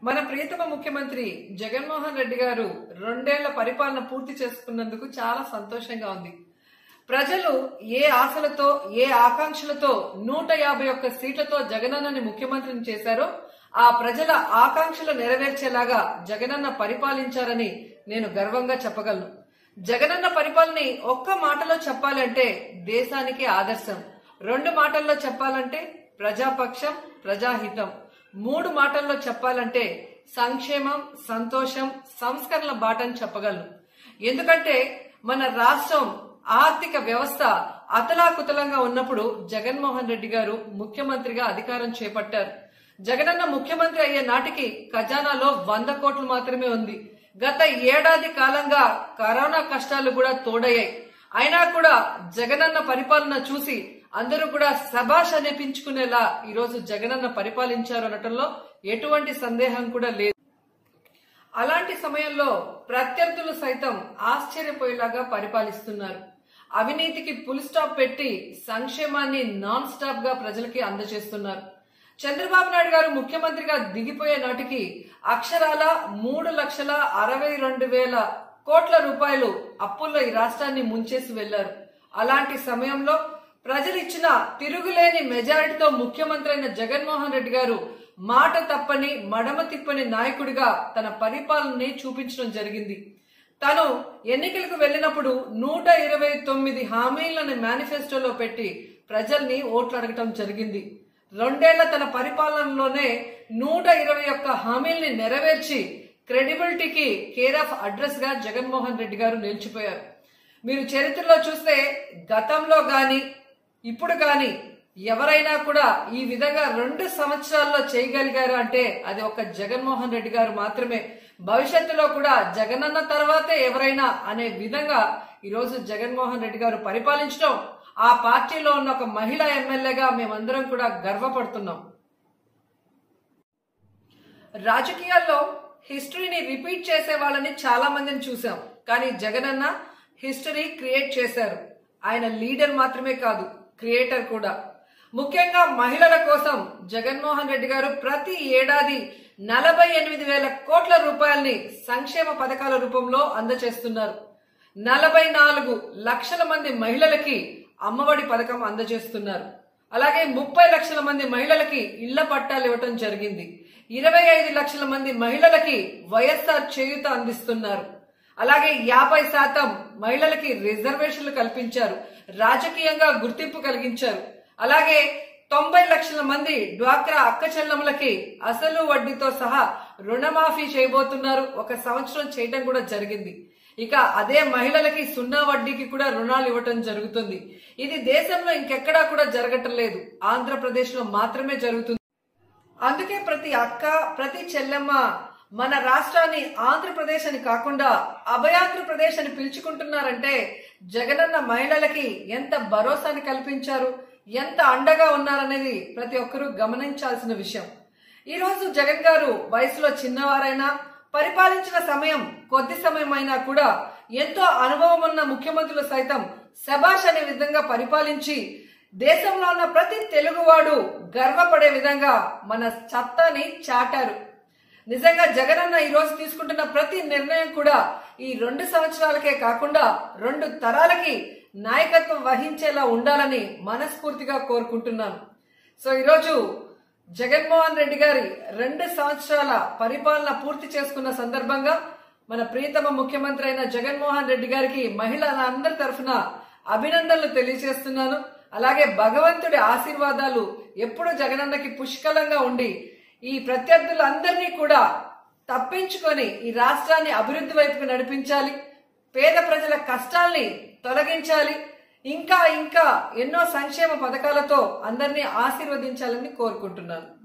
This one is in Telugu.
మన ప్రియతమ ముఖ్యమంత్రి జగన్మోహన్ రెడ్డి గారు రెండేళ్ల పరిపాలన పూర్తి చేసుకున్నందుకు చాలా సంతోషంగా ఉంది ప్రజలు ఏ ఆశలతో ఏ ఆకాంక్షలతో నూట యాభై ఒక్క సీట్లతో జగనన్నని ముఖ్యమంత్రిని చేశారో ఆ ప్రజల ఆకాంక్షలు నెరవేర్చేలాగా జగనన్న పరిపాలించారని నేను గర్వంగా చెప్పగలను జగనన్న పరిపాలనని ఒక్క మాటలో చెప్పాలంటే దేశానికి ఆదర్శం రెండు మాటల్లో చెప్పాలంటే ప్రజాపక్షం ప్రజాహితం మూడు మాటల్లో చెప్పాలంటే సంక్షేమం సంతోషం సంస్కరణల బాటని చెప్పగలను ఎందుకంటే మన రాష్ట్రం ఆర్థిక వ్యవస్థ అతలాకుతలంగా ఉన్నప్పుడు జగన్మోహన్ రెడ్డి గారు ముఖ్యమంత్రిగా అధికారం చేపట్టారు జగనన్న ముఖ్యమంత్రి అయ్యే నాటికి ఖజానాలో వంద కోట్లు మాత్రమే ఉంది గత ఏడాది కాలంగా కరోనా కష్టాలు కూడా తోడయ్యాయి అయినా కూడా జగనన్న పరిపాలన చూసి అందరూ కూడా శబాష్ అనిపించుకునేలా ఈరోజు జగనన్న పరిపాలించారు అనటంలో ఎటువంటి సందేహం కూడా లేదు అలాంటి సమయంలో ప్రత్యర్థులు సైతం ఆశ్చర్యపోయేలాగా పరిపాలిస్తున్నారు అవినీతికి ఫుల్ స్టాప్ పెట్టి సంక్షేమాన్ని నాన్ స్టాప్ గా ప్రజలకి అందజేస్తున్నారు చంద్రబాబు నాయుడు గారు ముఖ్యమంత్రిగా దిగిపోయే నాటికి అక్షరాల మూడు లక్షల అరవై రెండు వేల కోట్ల రూపాయలు అప్పుల్లో ఈ రాష్ట్రాన్ని ముంచేసి వెళ్లారు అలాంటి సమయంలో ప్రజలు ఇచ్చిన తిరుగులేని మెజారిటీతో ముఖ్యమంత్రి అయిన జగన్మోహన్ రెడ్డి గారు మాట తప్పని మడమ తిప్పని నాయకుడిగా తన పరిపాలనని చూపించడం జరిగింది తను ఎన్నికలకు వెళ్ళినప్పుడు నూట ఇరవై తొమ్మిది హామీలను మేనిఫెస్టోలో పెట్టి ప్రజల్ని ఓట్లు అడగటం జరిగింది రెండేళ్ల తన పరిపాలనలోనే నూట ఇరవై ఒక్క హామీల్ని నెరవేర్చి క్రెడిబిలిటీకి కేర్ ఆఫ్ అడ్రస్ గా జగన్మోహన్ రెడ్డి గారు నిలిచిపోయారు మీరు చరిత్రలో చూస్తే గతంలో గాని ఇప్పుడు గాని ఎవరైనా కూడా ఈ విధంగా రెండు సంవత్సరాల్లో చేయగలిగారు అంటే అది ఒక జగన్మోహన్ రెడ్డి గారు మాత్రమే భవిష్యత్తులో కూడా జగనన్న తర్వాతే ఎవరైనా అనే విధంగా ఈరోజు జగన్మోహన్ రెడ్డి గారు పరిపాలించడం ఆ పార్టీలో ఉన్న ఒక మహిళా ఎమ్మెల్యేగా మేమందరం కూడా గర్వపడుతున్నాం రాజకీయాల్లో హిస్టరీని రిపీట్ చేసే వాళ్ళని చాలా మందిని చూసాం కానీ జగనన్న హిస్టరీ క్రియేట్ చేశారు ఆయన లీడర్ మాత్రమే కాదు క్రియేటర్ కూడా ముఖ్యంగా మహిళల కోసం జగన్మోహన్ రెడ్డి గారు ప్రతి ఏడాది నలభై ఎనిమిది వేల కోట్ల రూపాయల్ని సంక్షేమ పథకాల రూపంలో అందజేస్తున్నారు నలభై నాలుగు లక్షల మంది మహిళలకి అమ్మఒడి పథకం అందజేస్తున్నారు అలాగే ముప్పై లక్షల మంది మహిళలకి ఇళ్ల పట్టాలు ఇవ్వటం జరిగింది ఇరవై ఐదు లక్షల మంది మహిళలకి వైఎస్ఆర్ చేయూత అందిస్తున్నారు అలాగే యాభై శాతం మహిళలకి రిజర్వేషన్లు కల్పించారు రాజకీయంగా గుర్తింపు కలిగించారు అలాగే తొంభై లక్షల మంది డ్వాక్రా అక్క చెల్లెములకి అసలు వడ్డీతో సహా రుణమాఫీ చేయబోతున్నారు ఒక సంవత్సరం చేయడం కూడా జరిగింది ఇక అదే మహిళలకి సున్నా వడ్డీకి కూడా రుణాలు ఇవ్వటం జరుగుతుంది ఇది దేశంలో ఇంకెక్కడా కూడా జరగటం లేదు ఆంధ్రప్రదేశ్ లో మాత్రమే జరుగుతుంది అందుకే ప్రతి అక్క ప్రతి చెల్లెమ్మ మన రాష్ట్రాన్ని ఆంధ్రప్రదేశ్ అని కాకుండా అభయాంధ్రప్రదేశ్ అని పిలుచుకుంటున్నారంటే జగనన్న మహిళలకి ఎంత భరోసాని కల్పించారు ఎంత అండగా ఉన్నారనేది ప్రతి ఒక్కరూ గమనించాల్సిన విషయం ఈ రోజు జగన్ గారు వయసులో చిన్నవారైనా పరిపాలించిన సమయం కొద్ది సమయం అయినా కూడా ఎంతో అనుభవం ఉన్న ముఖ్యమంత్రులు సైతం శబాష్ అనే విధంగా పరిపాలించి దేశంలో ఉన్న ప్రతి తెలుగువాడు గర్వపడే విధంగా మన సత్తాని చాటారు నిజంగా జగనన్న ఈ రోజు తీసుకుంటున్న ప్రతి నిర్ణయం కూడా ఈ రెండు సంవత్సరాలకే కాకుండా రెండు తరాలకి నాయకత్వం వహించేలా ఉండాలని మనస్ఫూర్తిగా కోరుకుంటున్నాను సో ఈరోజు జగన్మోహన్ రెడ్డి గారి రెండు సంవత్సరాల పరిపాలన పూర్తి చేసుకున్న సందర్భంగా మన ప్రియతమ ముఖ్యమంత్రి అయిన జగన్మోహన్ రెడ్డి గారికి మహిళలందరి తరఫున అభినందనలు తెలియజేస్తున్నాను అలాగే భగవంతుడి ఆశీర్వాదాలు ఎప్పుడు జగనన్నకి పుష్కలంగా ఉండి ఈ ప్రత్యర్థులందరినీ కూడా తప్పించుకొని ఈ రాష్ట్రాన్ని అభివృద్ధి వైపుకు నడిపించాలి పేద ప్రజల కష్టాల్ని తొలగించాలి ఇంకా ఇంకా ఎన్నో సంక్షేమ పథకాలతో అందరినీ ఆశీర్వదించాలని కోరుకుంటున్నాను